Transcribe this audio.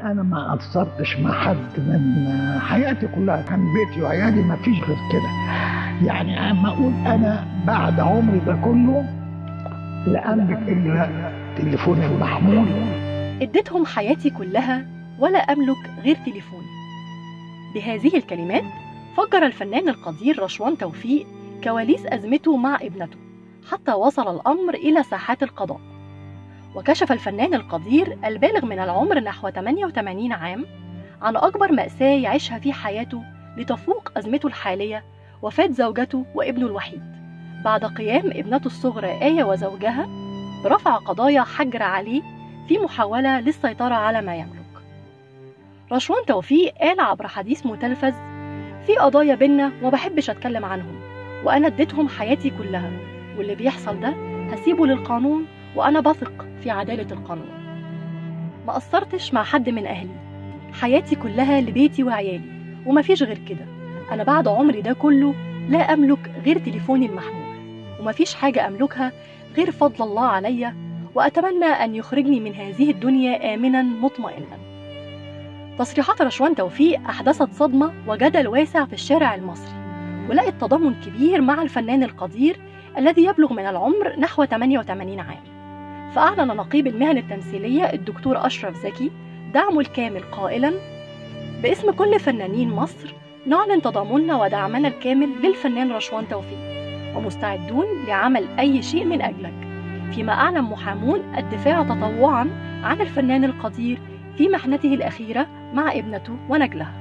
انا ما قصرتش مع حد من حياتي كلها كان بيتي وعيالي ما فيش غير كده يعني اما اقول انا بعد عمري ده كله لا املك الا تليفوني المحمول اديتهم حياتي كلها ولا أملك غير تليفوني بهذه الكلمات فجر الفنان القدير رشوان توفيق كواليس أزمته مع ابنته حتى وصل الأمر إلى ساحات القضاء وكشف الفنان القدير البالغ من العمر نحو 88 عام عن أكبر مأساة يعيشها في حياته لتفوق أزمته الحالية وفاة زوجته وابنه الوحيد بعد قيام ابنته الصغرى آية وزوجها برفع قضايا حجر عليه في محاولة للسيطرة على ما يملك رشوان توفيق قال عبر حديث متلفز في قضايا بينا وبحبش أتكلم عنهم وأنا اديتهم حياتي كلها واللي بيحصل ده هسيبه للقانون وأنا بثق في عدالة القانون ما قصرتش مع حد من أهلي حياتي كلها لبيتي وعيالي ومفيش غير كده أنا بعد عمري ده كله لا أملك غير تليفوني المحمول ومفيش حاجة أملكها غير فضل الله عليا وأتمنى أن يخرجني من هذه الدنيا آمنا مطمئنا تصريحات رشوان توفيق أحدثت صدمة وجدل واسع في الشارع المصري ولقت تضامن كبير مع الفنان القدير الذي يبلغ من العمر نحو 88 عام فأعلن نقيب المهن التمثيلية الدكتور أشرف زكي دعمه الكامل قائلا باسم كل فنانين مصر نعلن تضامننا ودعمنا الكامل للفنان رشوان توفيق ومستعدون لعمل أي شيء من أجلك فيما أعلن محامون الدفاع تطوعا عن الفنان القدير في محنته الأخيرة مع ابنته ونجلها